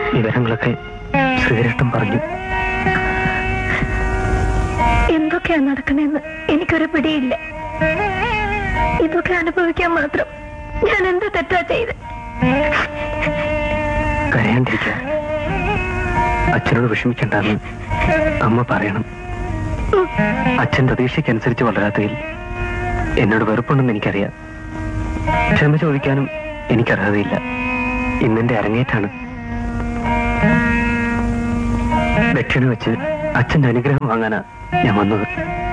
വിവരങ്ങളൊക്കെ ശ്രീരട്ടം പറഞ്ഞു എന്തൊക്കെയാ നടക്കണെന്ന് എനിക്കൊരു പിടിയില്ല ഇതൊക്കെ അനുഭവിക്കാൻ മാത്രം ഞാൻ എന്ത് തെറ്റാ ചെയ്ത് കരയാണ്ടിരിക്കുക അച്ഛനോട് വിഷമിക്കണ്ടെന്ന് അമ്മ പറയണം അച്ഛൻ പ്രതീക്ഷയ്ക്കനുസരിച്ച് വളരാത്തതിൽ എന്നോട് വെറുപ്പുണ്ടെന്ന് എനിക്കറിയാം ക്ഷമ ചോദിക്കാനും എനിക്കർഹതയില്ല ഇന്നെന്റെ അരങ്ങേറ്റാണ് ദക്ഷിണ വെച്ച് അച്ഛന്റെ അനുഗ്രഹം വാങ്ങാനാ ഞാൻ വന്നത്